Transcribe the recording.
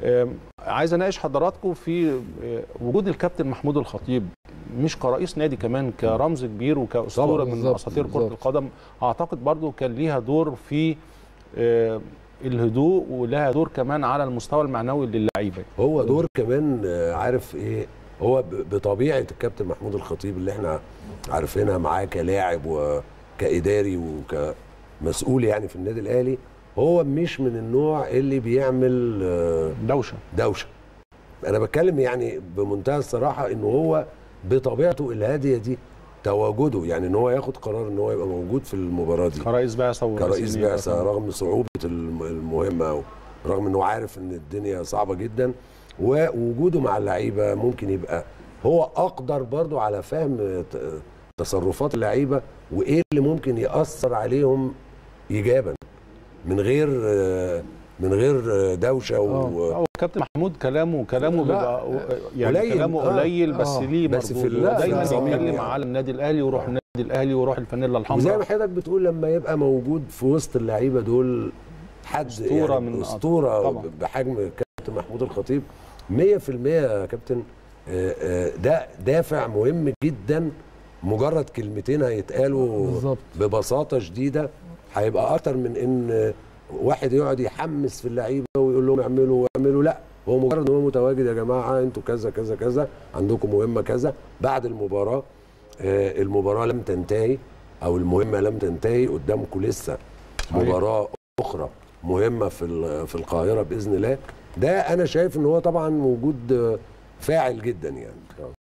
آم، عايز اناقش حضراتكم في آه، وجود الكابتن محمود الخطيب مش كرئيس نادي كمان كرمز كبير وكاسطوره طبعاً، من بالظبط، اساطير كره بالظبط. القدم اعتقد برضو كان ليها دور في آه، الهدوء ولها دور كمان على المستوى المعنوي للعيبه هو دور كمان آه، عارف ايه هو ب- بطبيعه الكابتن محمود الخطيب اللي احنا عارفينها معاه كلاعب وكاداري وكمسؤول يعني في النادي الاهلي هو مش من النوع اللي بيعمل آه، دوشه دوشه انا بتكلم يعني بمنتهى الصراحه ان هو بطبيعته الهاديه دي تواجده يعني ان هو ياخد قرار ان هو يبقى موجود في المباراه دي كرئيس بعثه كرئيس ورئيسين بعثه يبقى رغم صعوبه الم- المهمه رغم انه عارف ان الدنيا صعبه جدا ووجوده مع اللعيبه ممكن يبقى هو اقدر برضو على فهم ت- تصرفات اللعيبه وايه اللي ممكن ياثر عليهم ايجابا من غير من غير دوشه و... هو كابتن محمود كلامه كلامه لا، بيبقى يعني قليل، كلامه آه، قليل بس آه، ليه بس في مردود. ال- هو دايما في العموم بيتكلم يعني. على النادي الاهلي وروح النادي الاهلي وروح الفانيلا وزي ما الحمراء حضرتك بتقول لما يبقى موجود في وسط اللعيبه دول حد أسطورة يعني من- اسطوره طبعا. بحجم كابتن محمود الخطيب 100% يا كابتن آه، آه، ده دافع مهم جدا مجرد كلمتين هيتقالوا بالظبط. ببساطه شديده هيبقى اكتر من ان واحد يقعد يحمس في اللعيبه ويقول لهم اعملوا واعملوا لا هو مجرد ان هو متواجد يا جماعه انتوا كذا كذا كذا عندكم مهمه كذا بعد المباراه آه، المباراه لم تنتهي او المهمه لم تنتهي قدامكم لسه صحيح. مباراه اخرى مهمه في ال- في القاهره باذن الله ده انا شايف ان هو طبعا وجود آه، فاعل جدا يعني